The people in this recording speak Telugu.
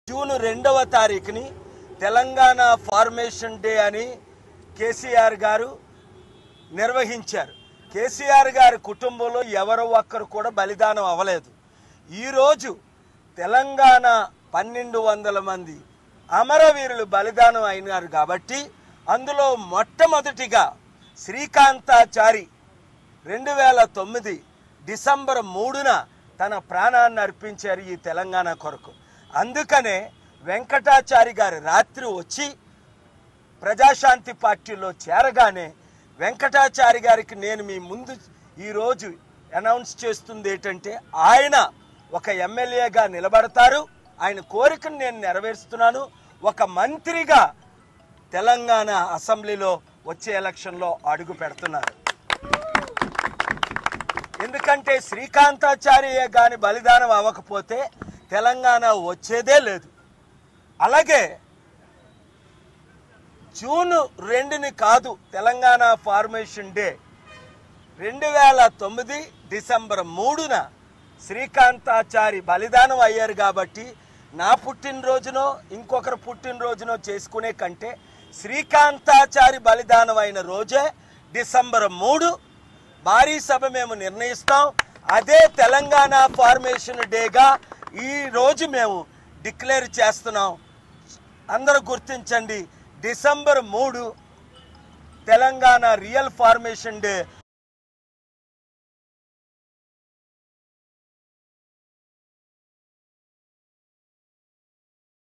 జూన్ రెండవ తారీఖుని తెలంగాణ ఫార్మేషన్ డే అని కేసీఆర్ గారు నిర్వహించారు కేసీఆర్ గారి కుటుంబంలో ఎవరో ఒక్కరు కూడా బలిదానం అవ్వలేదు ఈరోజు తెలంగాణ పన్నెండు వందల మంది అమరవీరులు బలిదానం అయినారు కాబట్టి అందులో మొట్టమొదటిగా శ్రీకాంతాచారి రెండు వేల తొమ్మిది డిసెంబర్ మూడున తన ప్రాణాన్ని అర్పించారు ఈ తెలంగాణ కొరకు అందుకనే వెంకటాచారి గారు రాత్రి వచ్చి ప్రజాశాంతి పార్టీలో చేరగానే వెంకటాచారి గారికి నేను మీ ముందు ఈరోజు అనౌన్స్ చేస్తుంది ఏంటంటే ఆయన ఒక ఎమ్మెల్యేగా నిలబడతారు ఆయన కోరికను నేను నెరవేరుస్తున్నాను ఒక మంత్రిగా తెలంగాణ అసెంబ్లీలో వచ్చే ఎలక్షన్లో అడుగు పెడుతున్నారు ఎందుకంటే శ్రీకాంతాచార్య గాని బలిదానం అవ్వకపోతే తెలంగాణ వచ్చేదే లేదు అలాగే జూన్ రెండుని కాదు తెలంగాణ ఫార్మేషన్ డే రెండు వేల తొమ్మిది డిసెంబర్ మూడున శ్రీకాంతాచారి బలిదానం అయ్యారు కాబట్టి నా పుట్టినరోజునో ఇంకొకరు పుట్టినరోజునో చేసుకునే కంటే శ్రీకాంతాచారి బలిదానం అయిన రోజే డిసెంబర్ మూడు భారీ సభ మేము నిర్ణయిస్తాం అదే తెలంగాణ ఫార్మేషన్ డేగా ఈ రోజు మేము డిక్లేర్ చేస్తున్నాం అందరూ గుర్తించండి డిసెంబర్ మూడు తెలంగాణ రియల్ ఫార్మేషన్ డే